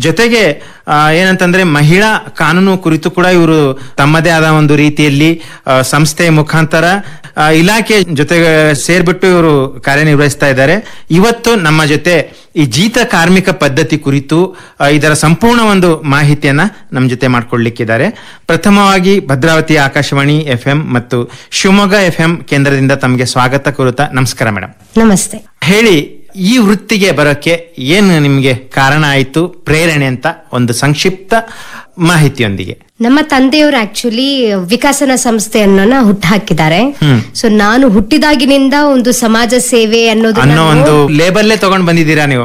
ಜೊತೆಗೆ ಆ, ಏನಂತಂದ್ರೆ ಮಹಿಳಾ ಕಾನೂನು ಕುರಿತು ಕೂಡ ಇವರು ತಮ್ಮದೇ ಆದ ಒಂದು ರೀತಿಯಲ್ಲಿ ಆ, ಸಂಸ್ಥೆಯ ಮುಖಾಂತರ ಆ, ಇಲಾಖೆ ಜೊತೆ ಸೇರ್ಬಿಟ್ಟು ಇವರು ಕಾರ್ಯನಿರ್ವಹಿಸ್ತಾ ಇದ್ದಾರೆ ಇವತ್ತು ನಮ್ಮ ಜೊತೆ ಈ ಜೀತ ಕಾರ್ಮಿಕ ಪದ್ಧತಿ ಕುರಿತು ಆ, ಇದರ ಸಂಪೂರ್ಣ ಒಂದು ಮಾಹಿತಿಯನ್ನ ನಮ್ಮ ಜೊತೆ ಮಾಡ್ಕೊಳ್ಳಿಕ್ಕಿದ್ದಾರೆ ಪ್ರಥಮವಾಗಿ ಭದ್ರಾವತಿ ಆಕಾಶವಾಣಿ ಎಫ್ ಮತ್ತು ಶಿವಮೊಗ್ಗ ಎಫ್ ಕೇಂದ್ರದಿಂದ ತಮಗೆ ಸ್ವಾಗತ ಕೋರುತ್ತಾ ನಮಸ್ಕಾರ ಮೇಡಮ್ ನಮಸ್ತೆ ಹೇಳಿ ಈ ವೃತ್ತಿಗೆ ಬರೋಕ್ಕೆ ಏನು ನಿಮಗೆ ಕಾರಣ ಆಯಿತು ಪ್ರೇರಣೆ ಅಂತ ಒಂದು ಸಂಕ್ಷಿಪ್ತ ಮಾಹಿತಿಯೊಂದಿಗೆ ನಮ್ಮ ತಂದೆಯವರು ಆಕ್ಚುಲಿ ವಿಕಸನ ಸಂಸ್ಥೆಯನ್ನ ಹುಟ್ಟುಹಾಕಿದ್ದಾರೆ ಸೊ ನಾನು ಹುಟ್ಟಿದಾಗಿನಿಂದ ಒಂದು ಸಮಾಜ ಸೇವೆ ಅನ್ನೋದು ಅನ್ನೋ ಒಂದು ಲೇಬಲ್ಲೇ ತಗೊಂಡ್ ಬಂದಿದ್ದೀರಾ ನೀವು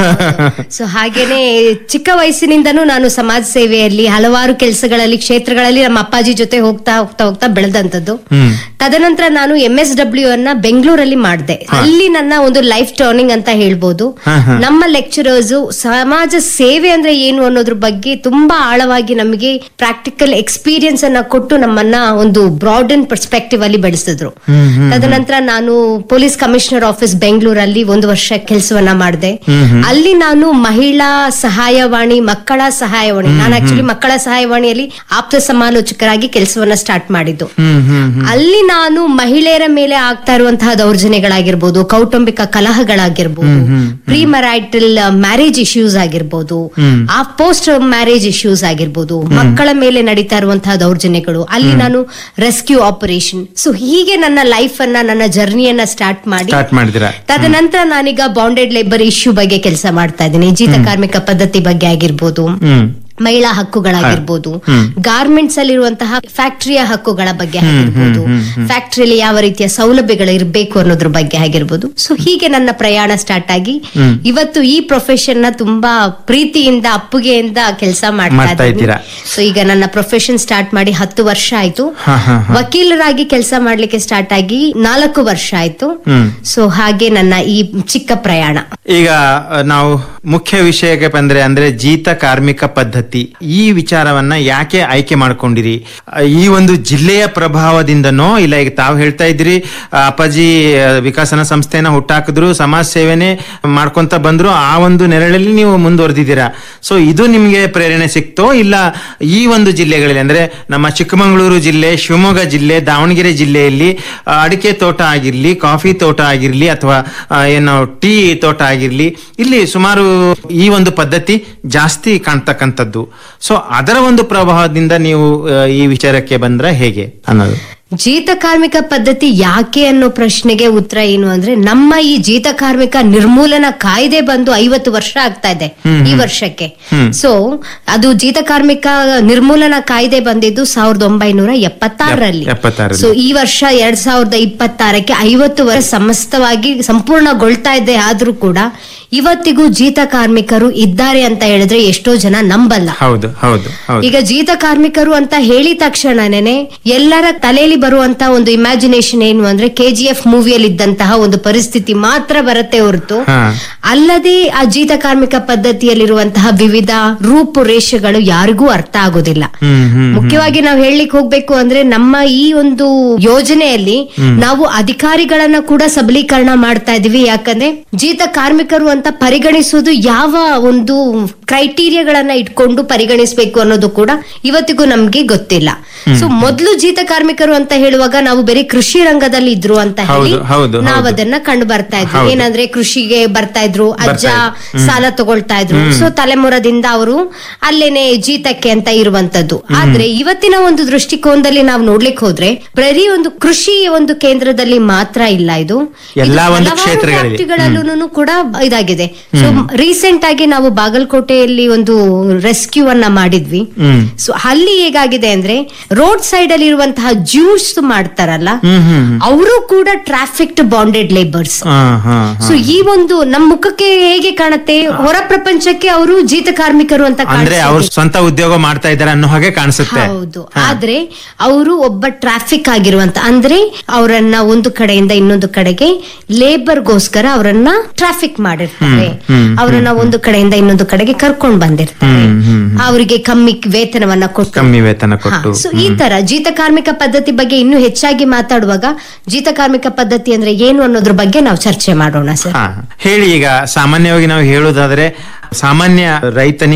ಸೊ ಹಾಗೇನೆ ಚಿಕ್ಕ ವಯಸ್ಸಿನಿಂದನೂ ನಾನು ಸಮಾಜ ಸೇವೆಯಲ್ಲಿ ಹಲವಾರು ಕೆಲಸಗಳಲ್ಲಿ ಕ್ಷೇತ್ರಗಳಲ್ಲಿ ನಮ್ಮ ಅಪ್ಪಾಜಿ ಜೊತೆ ಹೋಗ್ತಾ ಹೋಗ್ತಾ ಹೋಗ್ತಾ ಬೆಳೆದಂತದ್ದು ತದನಂತರ ನಾನು ಎಂ ಎಸ್ ಡಬ್ಲ್ಯೂ ಅನ್ನ ಬೆಂಗಳೂರಲ್ಲಿ ಮಾಡಿದೆ ಅಲ್ಲಿ ನನ್ನ ಒಂದು ಲೈಫ್ ಟರ್ನಿಂಗ್ ಅಂತ ಹೇಳ್ಬೋದು ನಮ್ಮ ಲೆಕ್ಚರರ್ಸ್ ಸಮಾಜ ಸೇವೆ ಅಂದ್ರೆ ಏನು ಅನ್ನೋದ್ರ ಬಗ್ಗೆ ತುಂಬಾ ಆಳವಾಗಿ ನಮಗೆ ಪ್ರಾಕ್ಟಿಕಲ್ ಎಕ್ಸ್ಪೀರಿಯನ್ಸ್ ಅನ್ನ ಕೊಟ್ಟು ನಮ್ಮನ್ನ ಒಂದು ಬ್ರಾಡ್ ಅಂಡ್ ಪರ್ಸ್ಪೆಕ್ಟಿವ್ ಅಲ್ಲಿ ಬೆಳೆಸಿದ್ರು ತದನಂತರ ನಾನು ಪೊಲೀಸ್ ಕಮಿಷನರ್ ಆಫೀಸ್ ಬೆಂಗಳೂರಲ್ಲಿ ಒಂದು ವರ್ಷ ಕೆಲಸವನ್ನ ಮಾಡಿದೆ ಅಲ್ಲಿ ನಾನು ಮಹಿಳಾ ಸಹಾಯವಾಣಿ ಮಕ್ಕಳ ಸಹಾಯವಾಣಿ ನಾನು ಆಕ್ಚುಲಿ ಮಕ್ಕಳ ಸಹಾಯವಾಣಿಯಲ್ಲಿ ಆಪ್ತ ಸಮಾಲೋಚಕರಾಗಿ ಕೆಲಸವನ್ನ ಸ್ಟಾರ್ಟ್ ಮಾಡಿದ್ದು ಅಲ್ಲಿ ನಾನು ಮಹಿಳೆಯರ ಮೇಲೆ ಆಗ್ತಾ ಇರುವಂತಹ ದೌರ್ಜನ್ಯಗಳಾಗಿರ್ಬೋದು ಕೌಟುಂಬಿಕ ಕಲಹಗಳಾಗಿರ್ಬೋದು ಪ್ರೀ ಮರೈಟಲ್ ಮ್ಯಾರೇಜ್ ಇಶ್ಯೂಸ್ ಆಗಿರ್ಬೋದು ಆ ಪೋಸ್ಟ್ ಮ್ಯಾರೇಜ್ ಇಶ್ಯೂಸ್ ಆಗಿರ್ಬೋದು ಮಕ್ಕಳ ಮೇಲೆ ನಡೀತಾ ಇರುವಂತಹ ದೌರ್ಜನ್ಯಗಳು ಅಲ್ಲಿ ನಾನು ರೆಸ್ಕ್ಯೂ ಆಪರೇಷನ್ ಸೊ ಹೀಗೆ ನನ್ನ ಲೈಫ್ ಅನ್ನ ನನ್ನ ಜರ್ನಿಯನ್ನ ಸ್ಟಾರ್ಟ್ ಮಾಡಿ ಸ್ಟಾರ್ಟ್ ಮಾಡಿದಿರಾ ತದನಂತರ ನಾನೀಗ ಬಾಂಡೆಡ್ ಲೇಬರ್ ಇಶ್ಯೂ ಬಗ್ಗೆ ಕೆಲಸ ಮಾಡ್ತಾ ಇದ್ದೀನಿ ಜೀತ ಕಾರ್ಮಿಕ ಪದ್ಧತಿ ಬಗ್ಗೆ ಆಗಿರ್ಬೋದು ಹ್ಮ್ ಮಹಿಳಾ ಹಕ್ಕುಗಳಾಗಿರ್ಬೋದು ಗಾರ್ಮೆಂಟ್ಸ್ ಅಲ್ಲಿರುವಂತಹ ಫ್ಯಾಕ್ಟರಿಯ ಹಕ್ಕುಗಳ ಬಗ್ಗೆ ಆಗಿರ್ಬೋದು ಫ್ಯಾಕ್ಟರಿಯಲ್ಲಿ ಯಾವ ರೀತಿಯ ಸೌಲಭ್ಯಗಳು ಇರಬೇಕು ಅನ್ನೋದ್ರ ಬಗ್ಗೆ ಆಗಿರ್ಬೋದು ಸೊ ಹೀಗೆ ನನ್ನ ಪ್ರಯಾಣ ಸ್ಟಾರ್ಟ್ ಆಗಿ ಇವತ್ತು ಈ ಪ್ರೊಫೆಷನ್ ನ ತುಂಬಾ ಪ್ರೀತಿಯಿಂದ ಅಪ್ಪುಗೆಯಿಂದ ಕೆಲಸ ಮಾಡ್ತಾ ಮಾಡ್ತಾ ಇದ್ದೀನಿ ಇದ್ದೀರಾ. ಸೊ ಈಗ ನನ್ನ ಪ್ರೊಫೆಷನ್ ಸ್ಟಾರ್ಟ್ ಮಾಡಿ ಹತ್ತು ವರ್ಷ ಆಯ್ತು ಹಾ, ಹಾ, ವಕೀಲರಾಗಿ ಕೆಲಸ ಮಾಡ್ಲಿಕ್ಕೆ ಸ್ಟಾರ್ಟ್ ಆಗಿ ನಾಲ್ಕು ವರ್ಷ ಆಯ್ತು ಸೊ ಹಾಗೆ ನನ್ನ ಈ ಚಿಕ್ಕ ಪ್ರಯಾಣ ಈಗ ಅ, ನಾವು ಮುಖ್ಯ ವಿಷಯಕ್ಕೆ ಬಂದ್ರೆ ಅಂದ್ರೆ ಜೀತ ಕಾರ್ಮಿಕ ಪದ್ಧತಿ ಈ ವಿಚಾರವನ್ನ ಯಾಕೆ ಆಯ್ಕೆ ಮಾಡ್ಕೊಂಡಿರಿ ಅ, ಈ ಒಂದು ಜಿಲ್ಲೆಯ ಪ್ರಭಾವದಿಂದನೋ ಇಲ್ಲ ಈಗ ತಾವು ಹೇಳ್ತಾ ಇದ್ರಿ ಅ, ಅಪ್ಪಾಜಿ ಅ, ವಿಕಸನ ಸಂಸ್ಥೆನ ಹುಟ್ಟಾಕಿದ್ರು ಸಮಾಜ ಸೇವೆನೆ ಮಾಡ್ಕೊಂತ ಬಂದ್ರು ಆ ಒಂದು ನೆರಳಲ್ಲಿ ನೀವು ಮುಂದುವರೆದಿದ್ದೀರಾ ಸೊ ಇದು ನಿಮ್ಗೆ ಪ್ರೇರಣೆ ಸಿಕ್ತೋ ಇಲ್ಲ ಈ ಒಂದು ಜಿಲ್ಲೆಗಳಲ್ಲಿ ಅಂದ್ರೆ ನಮ್ಮ ಚಿಕ್ಕಮಗಳೂರು ಜಿಲ್ಲೆ ಶಿವಮೊಗ್ಗ ಜಿಲ್ಲೆ ದಾವಣಗೆರೆ ಜಿಲ್ಲೆಯಲ್ಲಿ ಆ, ಅಡಿಕೆ ತೋಟ ಆಗಿರ್ಲಿ ಕಾಫಿ ತೋಟ ಆಗಿರ್ಲಿ ಅಥವಾ ಆ, ಏನು ಟೀ ತೋಟ ಆಗಿರ್ಲಿ ಇಲ್ಲಿ ಸುಮಾರು ಈ ಒಂದು ಪದ್ಧತಿ ಜಾಸ್ತಿ ಕಾಣ್ತಕ್ಕಂಥದ್ದು ಸೊ ಅದರ ಒಂದು ಪ್ರಭಾವದಿಂದ ನೀವು ಆ, ಈ ವಿಚಾರಕ್ಕೆ ಬಂದ್ರೆ ಹೇಗೆ ಅನ್ನೋದು ಜೀತ ಕಾರ್ಮಿಕ ಪದ್ಧತಿ ಯಾಕೆ ಅನ್ನೋ ಪ್ರಶ್ನೆಗೆ ಉತ್ತರ ಏನು ಅಂದ್ರೆ ನಮ್ಮ ಈ ಜೀತ ಕಾರ್ಮಿಕ ನಿರ್ಮೂಲನಾ ಕಾಯ್ದೆ ಬಂದು ಐವತ್ತು ವರ್ಷ ಆಗ್ತಾ ಇದೆ ಈ ವರ್ಷಕ್ಕೆ ಸೊ ಅದು ಜೀತ ಕಾರ್ಮಿಕ ನಿರ್ಮೂಲನಾ ಕಾಯ್ದೆ ಬಂದಿದ್ದು ಸಾವಿರದ ಒಂಬೈನೂರ ಎಪ್ಪತ್ತಾರರಲ್ಲಿ ಎಪ್ಪತ್ತಾರರಲ್ಲಿ. ಸೊ ಈ ವರ್ಷ ಎರಡ್ ಸಾವಿರದ ಇಪ್ಪತ್ತಾರಕ್ಕೆ ಐವತ್ತು ವರ್ಷ ಸಮಸ್ತವಾಗಿ ಸಂಪೂರ್ಣಗೊಳ್ತಾ ಇದೆ ಆದ್ರೂ ಕೂಡ ಇವತ್ತಿಗೂ ಜೀತ ಕಾರ್ಮಿಕರು ಇದ್ದಾರೆ ಅಂತ ಹೇಳಿದ್ರೆ ಎಷ್ಟೋ ಜನ ನಂಬಲ್ಲ ಹೌದು ಹೌದು ಹೌದು ಈಗ ಜೀತ ಕಾರ್ಮಿಕರು ಅಂತ ಹೇಳಿದ ತಕ್ಷಣನೇ ಎಲ್ಲರ ತಲೆಯಲ್ಲಿ ಬರುವಂತ ಒಂದು ಇಮ್ಯಾಜಿನೇಷನ್ ಏನು ಅಂದ್ರೆ ಕೆ ಜಿ ಎಫ್ ಮೂವಿಯಲ್ಲಿ ಇದ್ದಂತಹ ಒಂದು ಪರಿಸ್ಥಿತಿ ಮಾತ್ರ ಬರುತ್ತೆ ಹೊರತು ಹಾ. ಅಲ್ಲದೆ ಆ ಜೀತ ಕಾರ್ಮಿಕ ಪದ್ಧತಿಯಲ್ಲಿರುವಂತಹ ವಿವಿಧ ರೂಪುರೇಷೆಗಳು ಯಾರಿಗೂ ಅರ್ಥ ಆಗೋದಿಲ್ಲ ಹ್ಮ್ ಹ್ಮ್ ಮುಖ್ಯವಾಗಿ ನಾವು ಹೇಳಲಿಕ್ಕೆ ಹೋಗ್ಬೇಕು ಅಂದ್ರೆ ನಮ್ಮ ಈ ಒಂದು ಯೋಜನೆಯಲ್ಲಿ ನಾವು ಅಧಿಕಾರಿಗಳನ್ನ ಕೂಡ ಸಬಲೀಕರಣ ಮಾಡ್ತಾ ಇದೀವಿ ಯಾಕಂದ್ರೆ ಜೀತ ಕಾರ್ಮಿಕರು ಅಂತ ಪರಿಗಣಿಸುವುದು ಯಾವ ಒಂದು ಕ್ರೈಟೀರಿಯಾಗಳನ್ನ ಇಟ್ಕೊಂಡು ಪರಿಗಣಿಸಬೇಕು ಅನ್ನೋದು ಕೂಡ ಇವತ್ತಿಗೂ ನಮ್ಗೆ ಗೊತ್ತಿಲ್ಲ ಸೊ ಮೊದಲು ಜೀತ ಕಾರ್ಮಿಕರು ಅಂತ ಹೇಳುವಾಗ ನಾವು ಬರೀ ಕೃಷಿ ರಂಗದಲ್ಲಿ ಇದ್ರು ಅಂತ ಹೇಳಿ ಹೌದು, ಹೌದು, ನಾವು ಹೌದು. ಅದನ್ನ ಕಂಡು ಬರ್ತಾ ಇದ್ವಿ ಹೌದು. ಏನಂದ್ರೆ ಕೃಷಿಗೆ ಬರ್ತಾ ಇದ್ರು ಅಜ್ಜ ಬರ್ತಾ ಸಾಲ ತಗೊಳ್ತಾ ಇದ್ರು ಸೊ ತಲೆಮುರದಿಂದ ಅವರು ಅಲ್ಲೇನೆ ಜೀತಕ್ಕೆ ಅಂತ ಇರುವಂತದ್ದು ಆದ್ರೆ ಇವತ್ತಿನ ಒಂದು ದೃಷ್ಟಿಕೋನದಲ್ಲಿ ನಾವು ನೋಡ್ಲಿಕ್ಕೆ ಹೋದ್ರೆ ಬರೀ ಒಂದು ಕೃಷಿ ಒಂದು ಕೇಂದ್ರದಲ್ಲಿ ಮಾತ್ರ ಇಲ್ಲ ಇದು ಎಲ್ಲಾ ಒಂದು ಕ್ಷೇತ್ರಗಳಲ್ಲಿ. ಫ್ಯಾಕ್ಟರಿಗಳಲ್ಲೂ ಕೂಡ ಇದಾಗಿದೆ ಸೊ ರೀಸೆಂಟ್ ಆಗಿ ನಾವು ಬಾಗಲಕೋಟೆಯಲ್ಲಿ ಒಂದು ರೆಸ್ಕ್ಯೂ ಅನ್ನ ಮಾಡಿದ್ವಿ ಹ್ಮ್ ಸೊ ಅಲ್ಲಿ ಹೇಗಾಗಿದೆ ಅಂದ್ರೆ ರೋಡ್ ಸೈಡ್ ಅಲ್ಲಿ ಇರುವಂತಹ ಜ್ಯೂಸ್ ಮಾಡ್ತಾರಲ್ಲ ಹ್ಮ್ ಹ್ಮ್ ಅವರು ಕೂಡ ಟ್ರಾಫಿಕ್ ಬಾಂಡೆಡ್ ಲೇಬರ್ಸ್ ಹಾ ಹಾ ಸೊ ಈ ಒಂದು ನಮ್ಮ ಮುಖಕ್ಕೆ ಹೇಗೆ ಕಾಣುತ್ತೆ ಹೊರ ಪ್ರಪಂಚಕ್ಕೆ ಅವರು ಜೀತ ಕಾರ್ಮಿಕರು ಅಂತ ಅಂದ್ರೆ ಕಾಣಿಸ್ತಾ ಅವ್ರು ಸ್ವಂತ ಉದ್ಯೋಗ ಮಾಡ್ತಾ ಇದ್ದಾರೆ ಅನ್ನೋ ಹಾಗೆ ಕಾಣಿಸುತ್ತೆ ಹೌದು ಆದ್ರೆ ಅವರು ಒಬ್ಬ ಟ್ರಾಫಿಕ್ ಆಗಿರುವಂತ ಅಂದ್ರೆ ಅವರನ್ನ ಒಂದು ಕಡೆಯಿಂದ ಇನ್ನೊಂದು ಕಡೆಗೆ ಲೇಬರ್ಗೋಸ್ಕರ ಅವರನ್ನ ಟ್ರಾಫಿಕ್ ಮಾಡಿರ್ತಾರೆ ಅವರನ್ನ ಒಂದು ಕಡೆಯಿಂದ ಇನ್ನೊಂದು ಕಡೆಗೆ ಕರ್ಕೊಂಡ್ ಬಂದಿರ್ತಾರೆ ಅವರಿಗೆ ಕಮ್ಮಿ ವೇತನವನ್ನ ಕೊಟ್ಟು ಕಮ್ಮಿ ವೇತನ ಕೊಟ್ಟು ಸೊ ಈ ತರ ಜೀತ ಕಾರ್ಮಿಕ ಪದ್ಧತಿ ಬಗ್ಗೆ ಇನ್ನೂ ಹೆಚ್ಚಾಗಿ ಮಾತಾಡುವಾಗ ಜೀತ ಕಾರ್ಮಿಕ ಪದ್ಧತಿ ಅಂದ್ರೆ ಏನು ಅನ್ನೋದ್ರ ಬಗ್ಗೆ ನಾವು ಚರ್ಚೆ ಮಾಡೋಣ ಸರ್ ಹಾ ಹೇಳಿ ಈಗ ಸಾಮಾನ್ಯವಾಗಿ ನಾವು ಹೇಳುವುದಾದ್ರೆ ಸಾಮಾನ್ಯ ರೈತನಿಗೆ